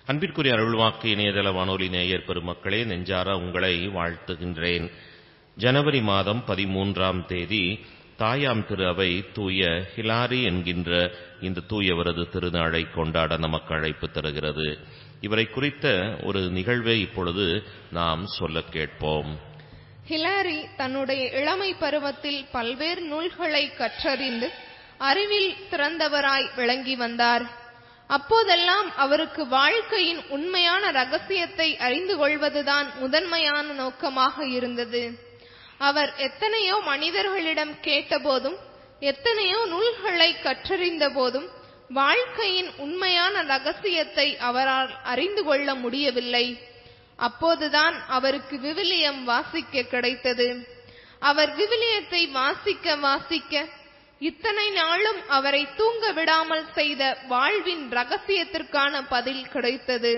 அன்பிற்குரிய அருள்வாக்கு இணையதள வானொலி நேயர் பெருமக்களே நெஞ்சார உங்களை வாழ்த்துகின்றேன் ஜனவரி மாதம் பதிமூன்றாம் தேதி தாயாம் திரு அவை தூய ஹிலாரி என்கின்ற இந்த தூயவரது திருநாளை கொண்டாட நமக்கு அழைப்பு தருகிறது இவரை குறித்த ஒரு நிகழ்வை இப்பொழுது நாம் சொல்ல கேட்போம் ஹிலாரி தன்னுடைய இளமை பருவத்தில் பல்வேறு நூல்களை கற்றறிந்து அறிவில் சிறந்தவராய் விளங்கி வந்தார் அப்போதெல்லாம் அவருக்கு வாழ்க்கையின் உண்மையான ரகசியத்தை அறிந்து கொள்வதுதான் முதன்மையான நோக்கமாக இருந்தது அவர் எத்தனையோ மனிதர்களிடம் கேட்டபோதும் எத்தனையோ நூல்களை கற்றறிந்த போதும் வாழ்க்கையின் உண்மையான ரகசியத்தை அவரால் அறிந்து கொள்ள முடியவில்லை அப்போதுதான் அவருக்கு விவிலியம் வாசிக்க கிடைத்தது அவர் விவிலியத்தை வாசிக்க வாசிக்க இத்தனை நாளும் அவரை தூங்க விடாமல் செய்த வாழ்வின் ரகசியத்திற்கான பதில் கிடைத்தது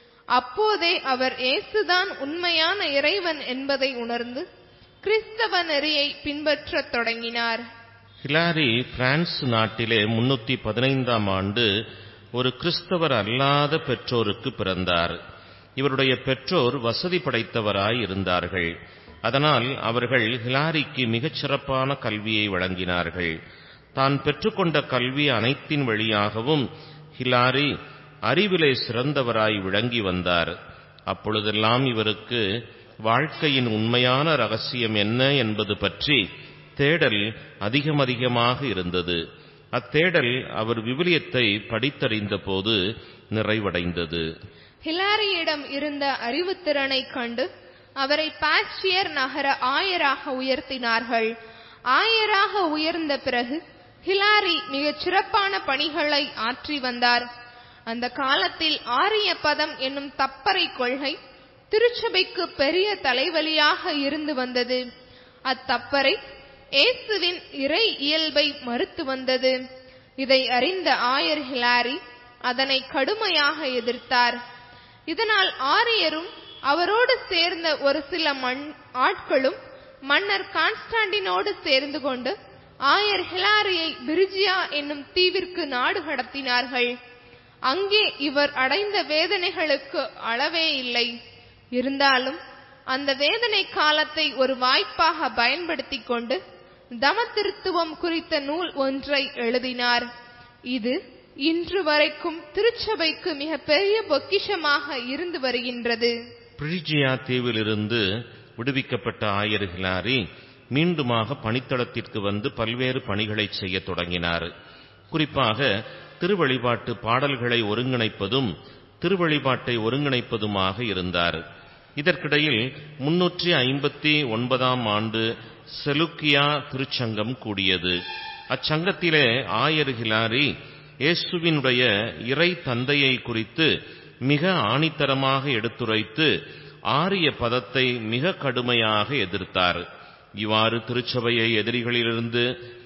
அப்போதே அவர் இயேசுதான் உண்மையான இறைவன் என்பதை உணர்ந்து கிறிஸ்தவ நெறியை பின்பற்றத் தொடங்கினார் ஹிலாரி பிரான்ஸ் நாட்டிலே முன்னூத்தி பதினைந்தாம் ஆண்டு ஒரு கிறிஸ்தவர் அல்லாத பெற்றோருக்கு பிறந்தார் இவருடைய பெற்றோர் வசதி படைத்தவராய் இருந்தார்கள் அதனால் அவர்கள் ஹிலாரிக்கு மிகச் சிறப்பான கல்வியை வழங்கினார்கள் தான் பெற்றுக்கொண்ட கல்வி அனைத்தின் வழியாகவும் ஹிலாரி அறிவிலே சிறந்தவராய் விளங்கி வந்தார் அப்பொழுதெல்லாம் இவருக்கு வாழ்க்கையின் உண்மையான ரகசியம் என்ன என்பது பற்றி தேடல் அதிகம் அதிகமாக இருந்தது அத்தேடல் அவர் விவிலியத்தை படித்தறிந்த போது நிறைவடைந்தது ஹிலாரியிடம் இருந்த அறிவுத்திறனை கண்டு அவரை பாஸ்டியர் நகர ஆயராக உயர்த்தினார்கள் ஆயராக உயர்ந்த பிறகு ஹிலாரி மிகச் சிறப்பான பணிகளை ஆற்றி வந்தார் அந்த காலத்தில் ஆரிய பதம் என்னும் தப்பறை கொள்கை திருச்சபைக்கு பெரிய தலைவலியாக இருந்து வந்தது அத்தப்பறை இயேசுவின் இறை இயல்பை மறுத்து வந்தது இதை அறிந்த ஆயர் ஹிலாரி அதனை கடுமையாக எதிர்த்தார் இதனால் ஆரியரும் அவரோடு சேர்ந்த ஒரு சில மண் ஆட்களும் மன்னர் கான்ஸ்டாண்டினோடு சேர்ந்து கொண்டு ஆயர் ஹிலாரியை பிரிஜியா என்னும் தீவிற்கு நாடு கடத்தினார்கள் அங்கே இவர் அடைந்த வேதனைகளுக்கு அளவே இல்லை இருந்தாலும் அந்த வேதனை காலத்தை ஒரு வாய்ப்பாக பயன்படுத்திக் கொண்டு தமத்திருத்துவம் குறித்த நூல் ஒன்றை எழுதினார் இது இன்று வரைக்கும் திருச்சபைக்கு மிக பெரிய பொக்கிஷமாக இருந்து வருகின்றது பிரிஜியா தீவிலிருந்து விடுவிக்கப்பட்ட ஆயர் ஹிலாரி மீண்டுமாக பணித்தளத்திற்கு வந்து பல்வேறு பணிகளை செய்ய தொடங்கினார் குறிப்பாக திருவழிபாட்டு பாடல்களை ஒருங்கிணைப்பதும் திருவழிபாட்டை ஒருங்கிணைப்பதுமாக இருந்தார் இதற்கிடையில் முன்னூற்றி ஐம்பத்தி ஒன்பதாம் ஆண்டு செலுக்கியா திருச்சங்கம் கூடியது அச்சங்கத்திலே ஆயர் ஹிலாரி இயேசுவினுடைய இறை தந்தையை குறித்து மிக ஆணித்தரமாக எடுத்துரைத்து ஆரிய பதத்தை மிக கடுமையாக எதிர்த்தார் இவ்வாறு திருச்சபையை எதிரிகளிலிருந்து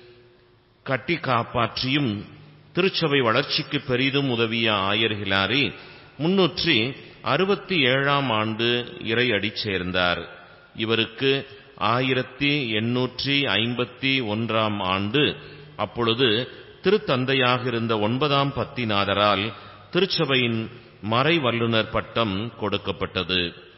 கட்டி காப்பாற்றியும் திருச்சபை வளர்ச்சிக்கு பெரிதும் உதவிய ஆயர் ஹிலாரி முன்னூற்றி அறுபத்தி ஏழாம் ஆண்டு இறை அடி சேர்ந்தார் இவருக்கு ஆயிரத்தி எண்ணூற்றி ஐம்பத்தி ஒன்றாம் ஆண்டு அப்பொழுது திருத்தந்தையாக இருந்த ஒன்பதாம் பத்திநாதரால் திருச்சபையின் மறை வல்லுனர் பட்டம் கொடுக்கப்பட்டது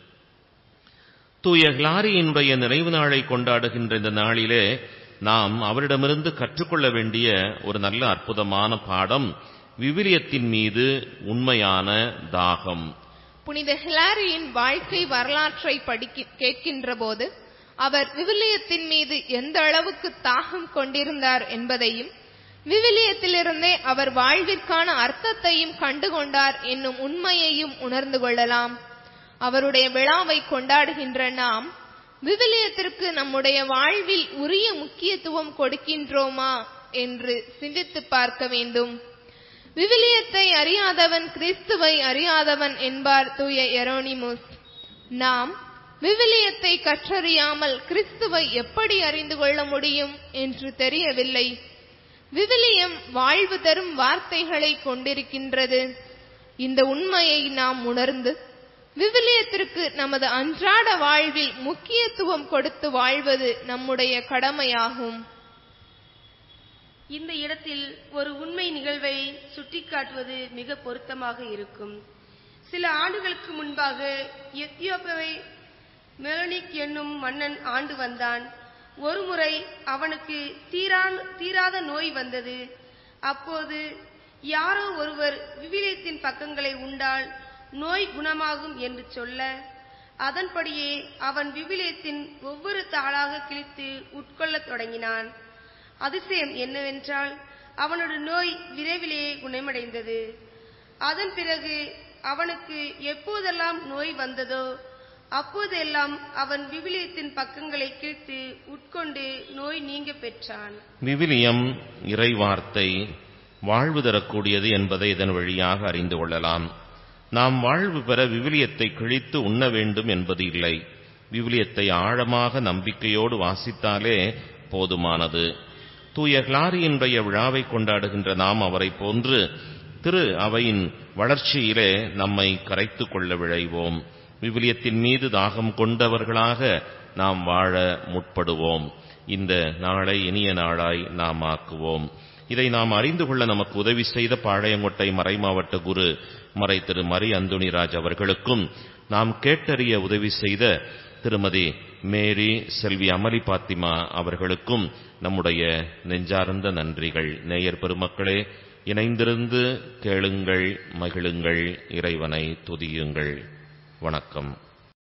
தூய ஹிலாரியினுடைய நிறைவு நாளை கொண்டாடுகின்ற இந்த நாளிலே நாம் அவரிடமிருந்து கற்றுக்கொள்ள வேண்டிய ஒரு நல்ல அற்புதமான பாடம் விவிலியத்தின் மீது உண்மையான தாகம் புனித ஹிலாரியின் வாழ்க்கை வரலாற்றை படிக்க கேட்கின்ற போது அவர் விவிலியத்தின் மீது எந்த அளவுக்கு தாகம் கொண்டிருந்தார் என்பதையும் விவிலியத்திலிருந்தே அவர் வாழ்விற்கான அர்த்தத்தையும் கண்டுகொண்டார் என்னும் உண்மையையும் உணர்ந்து கொள்ளலாம் அவருடைய விழாவை கொண்டாடுகின்ற நாம் விவிலியத்திற்கு நம்முடைய வாழ்வில் உரிய முக்கியத்துவம் கொடுக்கின்றோமா என்று சிந்தித்து பார்க்க வேண்டும் விவிலியத்தை அறியாதவன் கிறிஸ்துவை அறியாதவன் என்பார் தூய எரோனிமுஸ் நாம் விவிலியத்தை கற்றறியாமல் கிறிஸ்துவை எப்படி அறிந்து கொள்ள முடியும் என்று தெரியவில்லை விவிலியம் வாழ்வு தரும் வார்த்தைகளை கொண்டிருக்கின்றது இந்த உண்மையை நாம் உணர்ந்து விவிலியத்திற்கு நமது அன்றாட வாழ்வில் முக்கியத்துவம் கொடுத்து வாழ்வது நம்முடைய கடமையாகும் இந்த இடத்தில் ஒரு உண்மை நிகழ்வை சுட்டிக்காட்டுவது மிக பொருத்தமாக இருக்கும் சில ஆண்டுகளுக்கு முன்பாக எத்தியோப்பியாவை மெலனிக் என்னும் மன்னன் ஆண்டு வந்தான் ஒருமுறை அவனுக்கு தீரான் தீராத நோய் வந்தது அப்போது யாரோ ஒருவர் விவிலியத்தின் பக்கங்களை உண்டால் நோய் குணமாகும் என்று சொல்ல அதன்படியே அவன் விவிலியத்தின் ஒவ்வொரு தாளாக கிழித்து உட்கொள்ளத் தொடங்கினான் அதிசயம் என்னவென்றால் அவனோட நோய் விரைவிலேயே குணமடைந்தது அதன் பிறகு அவனுக்கு எப்போதெல்லாம் நோய் வந்ததோ அப்போதெல்லாம் அவன் விவிலியத்தின் பக்கங்களை கிழித்து உட்கொண்டு நோய் நீங்க பெற்றான் விவிலியம் இறைவார்த்தை வாழ்வு தரக்கூடியது என்பதை இதன் வழியாக அறிந்து கொள்ளலாம் நாம் வாழ்வு பெற விவிலியத்தை கிழித்து உண்ண வேண்டும் என்பது இல்லை விவிலியத்தை ஆழமாக நம்பிக்கையோடு வாசித்தாலே போதுமானது தூய கிளாரியினுடைய விழாவை கொண்டாடுகின்ற நாம் அவரை போன்று திரு அவையின் வளர்ச்சியிலே நம்மை கரைத்துக் கொள்ள விழைவோம் விவிலியத்தின் மீது தாகம் கொண்டவர்களாக நாம் வாழ முற்படுவோம் இந்த நாளை இனிய நாளாய் நாம் ஆக்குவோம் இதை நாம் அறிந்து கொள்ள நமக்கு உதவி செய்த பாளையங்கோட்டை மறைமாவட்ட குரு மறை திரு மரி அந்துணிராஜ் அவர்களுக்கும் நாம் கேட்டறிய உதவி செய்த திருமதி மேரி செல்வி அமளி பாத்திமா அவர்களுக்கும் நம்முடைய நெஞ்சார்ந்த நன்றிகள் நேயர் பெருமக்களே இணைந்திருந்து கேளுங்கள் மகிழுங்கள் இறைவனை துதியுங்கள் வணக்கம்